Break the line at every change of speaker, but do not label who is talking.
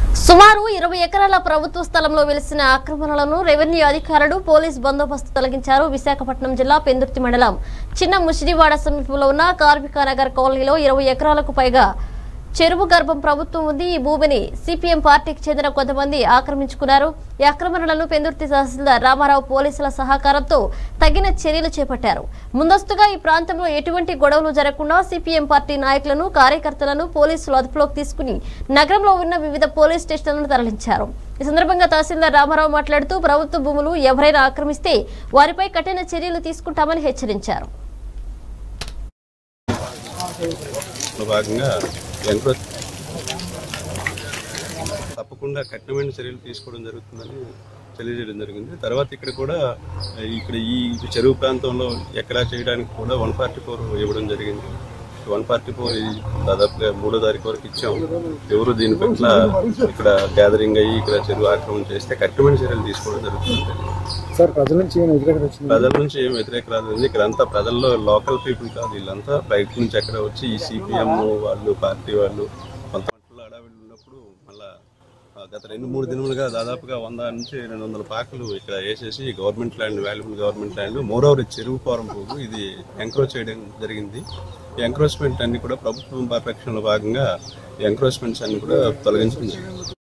సుమారు ఇరవై ఎకరాల ప్రభుత్వ స్థలంలో వెలిసిన ఆక్రమణలను రెవెన్యూ అధికారులు పోలీస్ బందోబస్తు తొలగించారు విశాఖపట్నం జిల్లా పెందుర్తి మండలం చిన్న ముషిడివాడ సమీపంలో ఉన్న కార్మిక నగర్ కాలనీలో ఇరవై ఎకరాలకు పైగా చెరువు గర్భం ప్రభుత్వం ఉంది ఈ భూమిని సిపిఎం పార్టీకి చెందిన కొంతమంది ఆక్రమించుకున్నారు ఈ ఆక్రమణలను పెందుర్తి తహసీల్దార్ రామారావు పోలీసుల సహకారంతో తగిన చర్యలు చేపట్టారు ముందస్తుగా ఈ ప్రాంతంలో ఎటువంటి గొడవలు జరగకుండా సిపిఎం పార్టీ నాయకులను కార్యకర్తలను పోలీసులు అదుపులోకి తీసుకుని నగరంలో ఉన్న వివిధ పోలీస్ స్టేషన్లను తరలించారు ఈ సందర్భంగా తహసీల్దార్ రామారావు మాట్లాడుతూ ప్రభుత్వ భూములు ఎవరైనా ఆక్రమిస్తే వారిపై కఠిన చర్యలు తీసుకుంటామని హెచ్చరించారు
లో భాగంగా ఎంక్రోచ్ తప్పకుండా కఠినమైన చర్యలు తీసుకోవడం జరుగుతుందని తెలియజేయడం జరిగింది తర్వాత ఇక్కడ కూడా ఇక్కడ ఈ చెరువు ప్రాంతంలో ఎక్కడా చేయడానికి కూడా వన్ ఫార్టీ ఫోర్ ఇవ్వడం జరిగింది వన్ ఫార్టీ ఫోర్ దాదాపుగా మూడో తారీఖు వరకు ఇచ్చాం ఎవరు దీని పట్ల ఇక్కడ గ్యాదరింగ్ అయ్యి ఇక్కడ చెరువు ఆక్రమణ చేస్తే కఠినమైన చర్యలు తీసుకోవడం జరుగుతుంది
సార్ ప్రజల నుంచి ఏమైనా వ్యతిరేకత వచ్చింది
ప్రజల నుంచి ఏం వ్యతిరేక రాదు ఇక్కడంతా ప్రజల్లో లోకల్ పీపుల్ కాదు వీళ్ళంతా బయట నుంచి ఎక్కడ వచ్చి ఈ సిపిఎం వాళ్ళు పార్టీ వాళ్ళు కొంత పంటలు అడవిలు ఉన్నప్పుడు మళ్ళా ఆ, గత రెండు మూడు దినములుగా దాదాపుగా వంద నుంచి రెండు వందల పాకలు ఇక్కడ వేసేసి government land valuable government land moreover చెరువు ఫారం పోగు ఇది ఎంక్రోచ్ చేయడం జరిగింది ఈ ఎంక్రోచ్మెంట్ అన్ని కూడా ప్రభుత్వం పరిరక్షణలో భాగంగా ఎంక్రోచ్మెంట్స్ అన్ని కూడా తొలగించడం జరిగింది